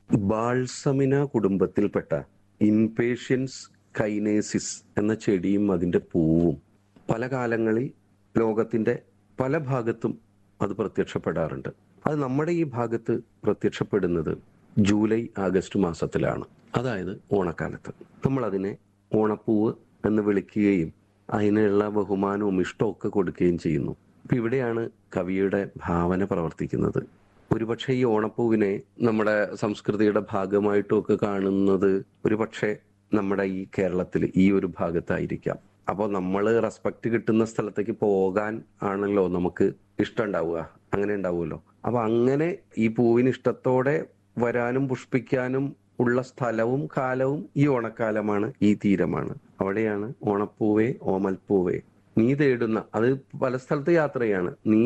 ബാൾസമിന കുടുംബത്തിൽപ്പെട്ട ഇൻപേഷ്യൻസ് കൈനേസിസ് എന്ന ചെടിയും അതിന്റെ പൂവും പല കാലങ്ങളിൽ ലോകത്തിന്റെ പല ഭാഗത്തും അത് പ്രത്യക്ഷപ്പെടാറുണ്ട് അത് നമ്മുടെ ഈ ഭാഗത്ത് പ്രത്യക്ഷപ്പെടുന്നത് ജൂലൈ ആഗസ്റ്റ് മാസത്തിലാണ് അതായത് ഓണക്കാലത്ത് നമ്മൾ അതിനെ ഓണപ്പൂവ് എന്ന് വിളിക്കുകയും അതിനുള്ള ബഹുമാനവും ഇഷ്ടവും ഒക്കെ കൊടുക്കുകയും ചെയ്യുന്നു അപ്പൊ ഇവിടെയാണ് കവിയുടെ ഭാവന പ്രവർത്തിക്കുന്നത് ഒരുപക്ഷെ ഈ ഓണപ്പൂവിനെ നമ്മുടെ സംസ്കൃതിയുടെ ഭാഗമായിട്ടും ഒക്കെ കാണുന്നത് ഒരുപക്ഷെ നമ്മുടെ ഈ കേരളത്തിൽ ഈ ഒരു ഭാഗത്തായിരിക്കാം അപ്പോൾ നമ്മൾ റെസ്പെക്ട് കിട്ടുന്ന സ്ഥലത്തേക്ക് പോകാൻ ആണല്ലോ നമുക്ക് ഇഷ്ടം ഉണ്ടാവുക അങ്ങനെ ഉണ്ടാവുമല്ലോ അപ്പൊ അങ്ങനെ ഈ പൂവിന് ഇഷ്ടത്തോടെ വരാനും പുഷ്പിക്കാനും ഉള്ള സ്ഥലവും കാലവും ഈ ഓണക്കാലമാണ് ഈ തീരമാണ് അവിടെയാണ് ഓണപ്പൂവേ ഓമൽപ്പൂവേ നീ തേടുന്ന അത് പല സ്ഥലത്ത് യാത്രയാണ് നീ